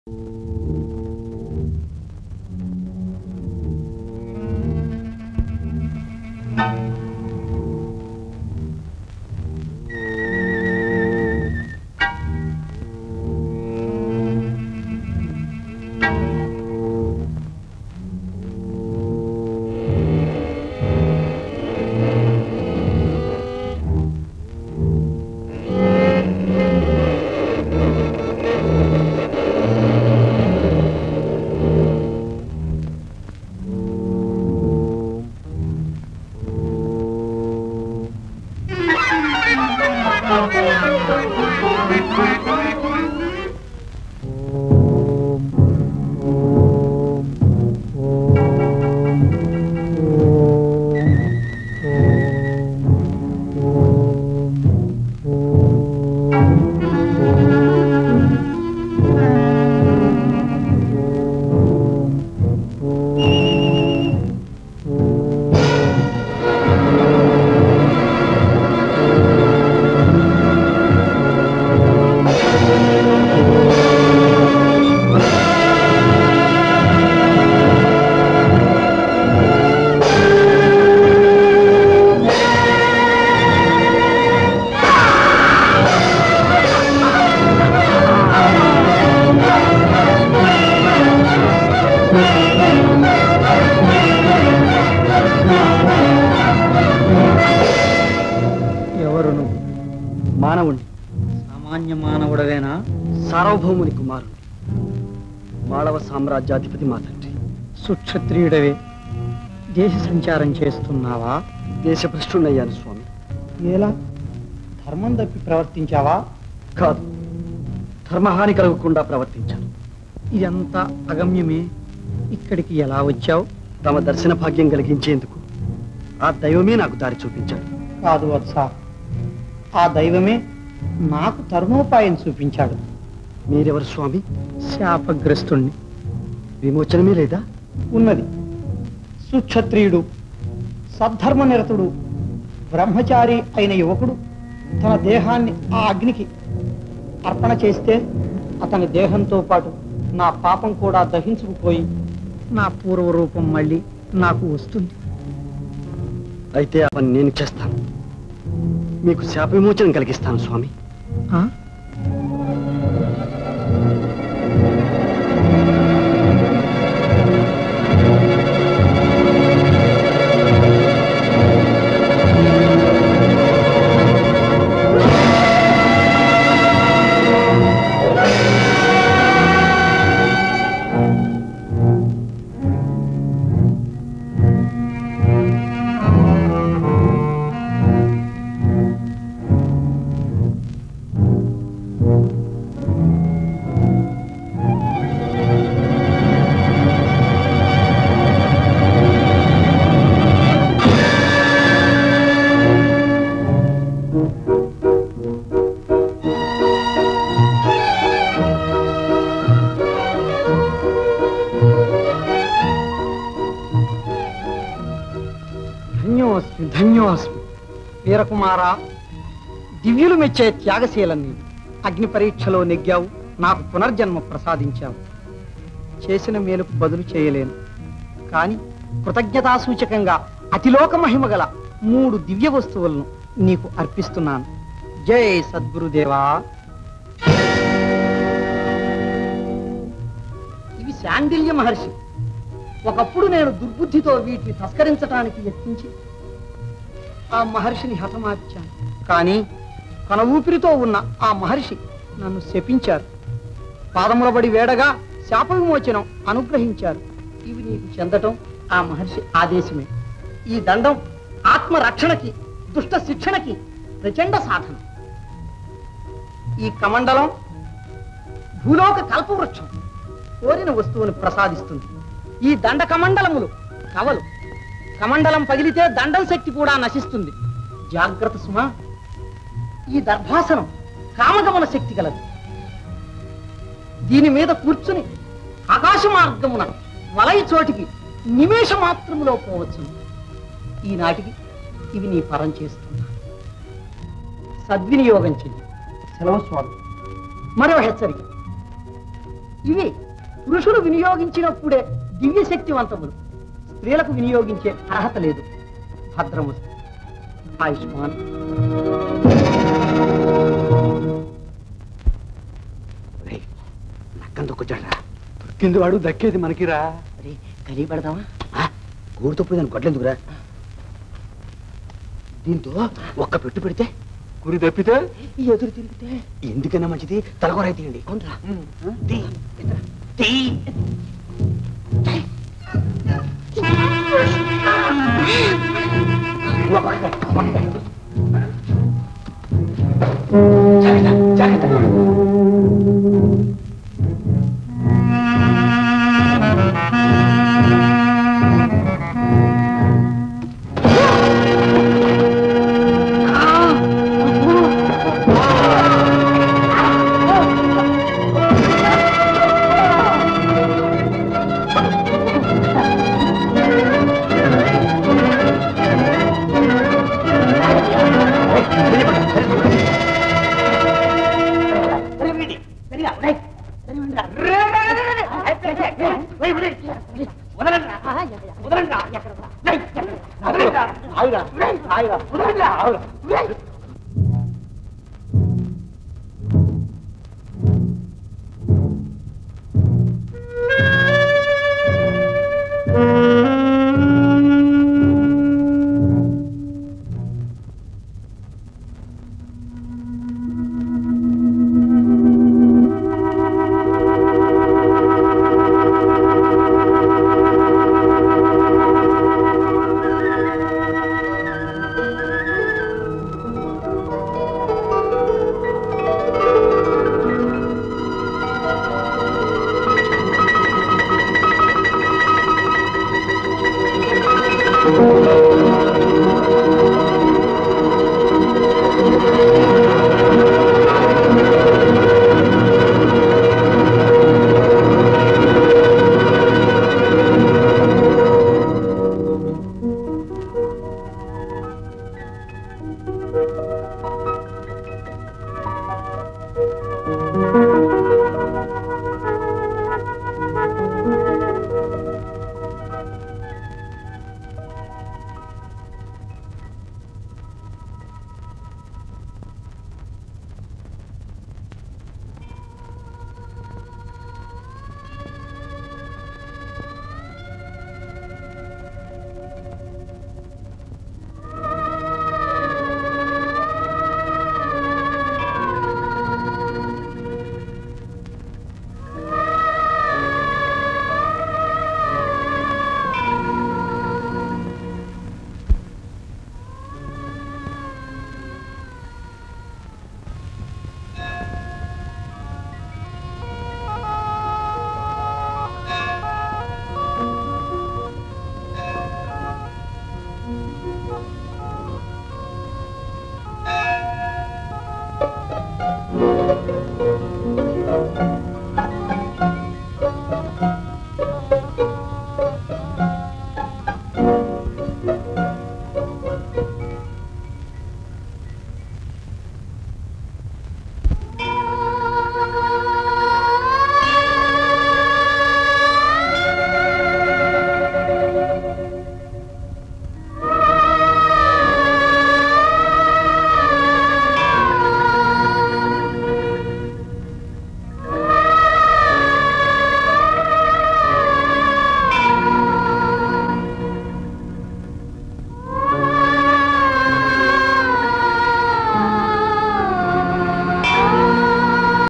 ఎవరు నువ్వు మానవుణ్ణి సామాన్య మానవుడవేనా సార్వభౌముని కుమారుడు మాళవ సామ్రాజ్యాధిపతి మా తండ్రి సుక్షత్రియుడవే దేశ సంచారం చేస్తున్నావా దేశభ్రష్టున్నయ్యాను స్వామి ఎలా ధర్మం తప్పి ప్రవర్తించావా కాదు ధర్మహాని కలగకుండా ప్రవర్తించాను ఇదంతా అగమ్యమే ఇక్కడికి ఎలా వచ్చావు తమ దర్శన భాగ్యం కలిగించేందుకు ఆ దైవమే నాకు దారి చూపించాడు కాదు వత్స ఆ దైవమే నాకు తరుణోపాయం చూపించాడు మీరెవరు స్వామి శాపగ్రస్తుణ్ణి విమోచనమే లేదా ఉన్నది సుక్షత్రియుడు సద్ధర్మ నిరతుడు బ్రహ్మచారి అయిన యువకుడు తన దేహాన్ని ఆ అగ్నికి అర్పణ చేస్తే అతని దేహంతో పాటు నా పాపం కూడా దహించుకుపోయి నా పూర్వ రూపం మళ్ళీ నాకు వస్తుంది అయితే ఆ పని నేను చేస్తాను మీకు శాప విమోచనం కలిగిస్తాను స్వామి ఆ? ధన్యోస్మి ధన్యోస్మి వీరకుమార దివ్యులు మెచ్చే త్యాగశీలం నీవు అగ్ని పరీక్షలో నెగ్గావు నాకు పునర్జన్మ ప్రసాదించావు చేసిన మేలుకు బదులు చేయలేను కానీ కృతజ్ఞతాసూచకంగా అతిలోక మహిమ గల మూడు దివ్య వస్తువులను నీకు అర్పిస్తున్నాను జై సద్గురుదేవా ఇవి శాండిల్య మహర్షి ఒకప్పుడు నేను దుర్బుద్ధితో వీటిని తస్కరించటానికి యత్నించి ఆ మహర్షిని హతమార్చాను కానీ కన ఊపిరితో ఉన్న ఆ మహర్షి నన్ను శపించారు పాదములబడి వేడగా శాప విమోచనం అనుగ్రహించారు ఇవి నీకు చెందటం ఆ మహర్షి ఆదేశమే ఈ దండం ఆత్మ రక్షణకి దుష్ట శిక్షణకి ప్రచండ సాధన ఈ కమండలం భూలోక కల్పవృక్షం కోరిన వస్తువుని ప్రసాదిస్తుంది ఈ దండ కమండలములు కవలు కమండలం పగిలితే దండం శక్తి కూడా నశిస్తుంది జాగ్రత్త సుమా ఈ దర్భాసనం కామగమన శక్తి కలదు దీని మీద కూర్చుని ఆకాశ మార్గమున వలయ చోటికి నిమేష మాత్రములో పోవచ్చు ఈనాటికి ఇవి నీ పరం చేస్తున్నా సద్వినియోగం చెయ్యి సెలవు స్వామి మరో హెచ్చరిక ఇవి పురుషులు వినియోగించినప్పుడే దివ్య శక్తివంతములు స్త్రీలకు వినియోగించే అర్హత లేదు భద్రము ఆయుష్మాన్ నక్కం దొక్కొచ్చాడరా కింద వాడు దక్కేది మనకిరా అరే కలిగి పెడదామా గూడుతో పోయి దాన్ని గొడ్లెందుకురా దీంతో ఒక్క పెట్టు పెడితే గురి తప్పితే ఈ ఎదురు తిరిగితే ఎందుకైనా మంచిది తలకొరాయి తీయండి అవునరా తీ. తీ. జాగ్రత్త, జాగ్రత్త.